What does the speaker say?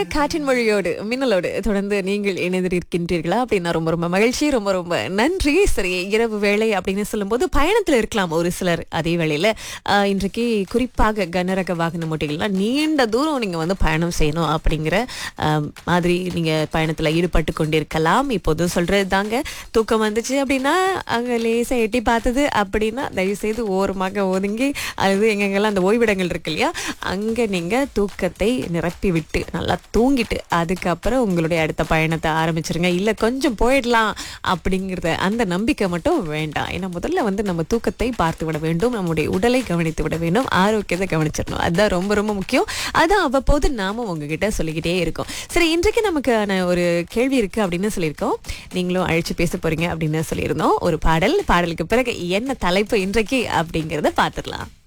காற்றின் மொழியோடு மின்னலோடு தொடர்ந்து நீங்கள் இணைந்திருக்கின்றீர்களா அப்படின்னா ரொம்ப ரொம்ப மகிழ்ச்சி ரொம்ப ரொம்ப நன்றி சரி இரவு வேளை அப்படின்னு சொல்லும்போது பயணத்தில் இருக்கலாம் ஒரு சிலர் அதே வேளையில ஆஹ், இன்றைக்கு குறிப்பாக கனரக வாகன ஓட்டிகள்லாம் நீண்ட தூரம் நீங்க வந்து பயணம் செய்யணும் அப்படிங்கிற ஆஹ், மாதிரி நீங்க பயணத்துல ஈடுபட்டு கொண்டிருக்கலாம் இப்போது சொல்றது தாங்க தூக்கம் வந்துச்சு அப்படின்னா அங்க லேசா எட்டி பார்த்தது அப்படின்னா தயவு செய்து ஓரமாக ஒதுங்கி அது எங்கெங்கெல்லாம் அந்த ஓய்விடங்கள் இருக்கு இல்லையா அங்க நீங்க தூக்கத்தை நிரப்பி விட்டு நல்லா தூங்கிட்டு அதுக்கப்புறம் உங்களுடைய அடுத்த பயணத்தை ஆரம்பிச்சிருங்க இல்ல கொஞ்சம் போயிடலாம் அப்படிங்கிறத அந்த நம்பிக்கை மட்டும் வேண்டாம் ஏன்னா முதல்ல வந்து நம்ம தூக்கத்தை பார்த்து விட வேண்டும் நம்முடைய உடலை கவனித்து விட வேண்டும் ஆரோக்கியத்தை கவனிச்சிடணும் அதுதான் ரொம்ப ரொம்ப முக்கியம் அதான் அவ்வப்போது நாம உங்ககிட்ட சொல்லிக்கிட்டே இருக்கோம் சரி இன்றைக்கு நமக்கான ஒரு கேள்வி இருக்கு அப்படின்னு சொல்லியிருக்கோம் நீங்களும் அழைச்சு பேச போறீங்க அப்படின்னு சொல்லியிருந்தோம் ஒரு பாடல் பாடலுக்கு பிறகு என்ன தலைப்பு இன்றைக்கு அப்படிங்கறத பார்த்துடலாம்